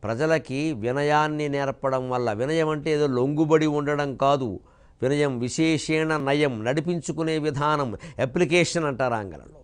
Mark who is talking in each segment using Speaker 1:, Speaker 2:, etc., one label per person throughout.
Speaker 1: ప్రజలకి వినయాన్ని నేర్పడం వల్ల వినయం అంటే ఏదో లొంగుబడి ఉండడం కాదు వినయం విశేషేణ నయం నడిపించుకునే విధానం అప్లికేషన్ అంటారు ఆంగ్లంలో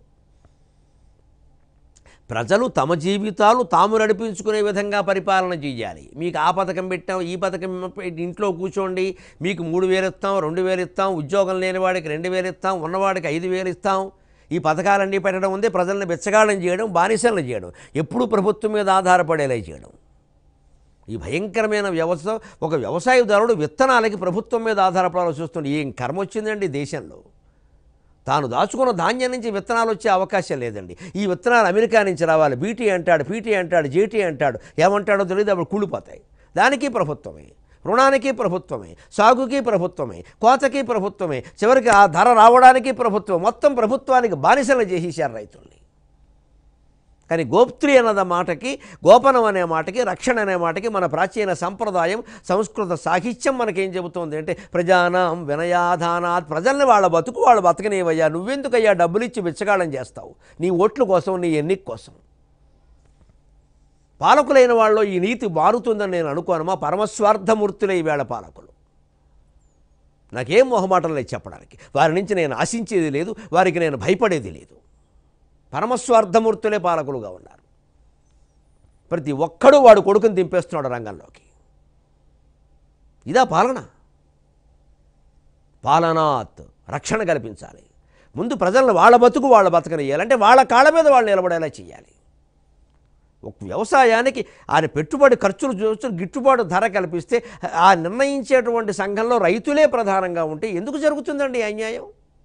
Speaker 1: ప్రజలు తమ జీవితాలు తాము నడిపించుకునే విధంగా పరిపాలన చేయాలి మీకు ఆ పథకం పెట్టాం ఈ పథకం పెట్టి ఇంట్లో కూర్చోండి మీకు మూడు వేలు ఇస్తాం రెండు వేలు ఇస్తాం ఉద్యోగం లేని వాడికి రెండు వేలు ఇస్తాం ఉన్నవాడికి ఐదు వేలు ఇస్తాం ఈ పథకాలన్నీ పెట్టడం ఉంది ప్రజల్ని బెచ్చగాళ్ళని చేయడం బానిసలను చేయడం ఎప్పుడూ ప్రభుత్వం మీద ఆధారపడేలా చేయడం ఈ భయంకరమైన వ్యవస్థ ఒక వ్యవసాయదారుడు విత్తనాలకి ప్రభుత్వం మీద ఆధారపడాల్సి వస్తుంది ఏం కర్మ వచ్చిందండి దేశంలో తాను దాచుకున్న ధాన్యం నుంచి విత్తనాలు వచ్చే అవకాశం లేదండి ఈ విత్తనాలు అమెరికా నుంచి రావాలి బీటీ అంటాడు పీటీ అంటాడు జేటీ అంటాడు ఏమంటాడో తెలియదు అప్పుడు కూలిపోతాయి దానికి ప్రభుత్వమే రుణానికి ప్రభుత్వమే సాగుకి ప్రభుత్వమే కోతకి ప్రభుత్వమే చివరికి ఆ ధర రావడానికి ప్రభుత్వం మొత్తం ప్రభుత్వానికి బానిసలు చేసేశారు రైతుల్ని కానీ గోప్త్రి అన్నద మాటకి గోపనం అనే మాటకి రక్షణ అనే మాటకి మన ప్రాచీన సంప్రదాయం సంస్కృత సాహిత్యం మనకేం చెబుతోంది అంటే ప్రజానాం వినయాధానాత్ ప్రజల్ని వాళ్ళ బతుకు వాళ్ళు బతకనేవయ్యా నువ్వెందుకయ్యా డబ్బులు ఇచ్చి బిచ్చగాళం చేస్తావు నీ ఓట్ల కోసం నీ ఎన్నిక కోసం పాలకులైన వాళ్ళు ఈ నీతి మారుతుందని నేను అనుకోను మా పరమస్వార్థమూర్తులే ఈవేళ పాలకులు నాకేం మొహమాటం లేదు చెప్పడానికి వారి నుంచి నేను ఆశించేది లేదు వారికి నేను భయపడేది లేదు పరమస్వార్థమూర్తులే పాలకులుగా ఉన్నారు ప్రతి ఒక్కడూ వాడు కొడుకుని దింపేస్తున్నాడు రంగంలోకి ఇదా పాలన పాలనాత్ రక్షణ కల్పించాలి ముందు ప్రజలను వాళ్ళ బతుకు వాళ్ళ బతకనియాలంటే వాళ్ళ కాళ్ళ మీద వాళ్ళు నిలబడేలా చేయాలి ఒక వ్యవసాయానికి ఆయన పెట్టుబడి ఖర్చులు చూస్తూ గిట్టుబాటు ధర కల్పిస్తే ఆ నిర్ణయించేటువంటి సంఘంలో రైతులే ప్రధానంగా ఉంటే ఎందుకు జరుగుతుందండి ఈ అన్యాయం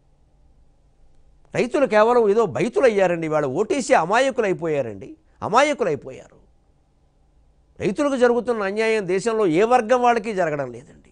Speaker 1: రైతులు కేవలం ఏదో బైతులు అయ్యారండి వాళ్ళ ఓటేసి అమాయకులు అయిపోయారండి అమాయకులు అయిపోయారు రైతులకు జరుగుతున్న అన్యాయం దేశంలో ఏ వర్గం వాళ్ళకి జరగడం లేదండి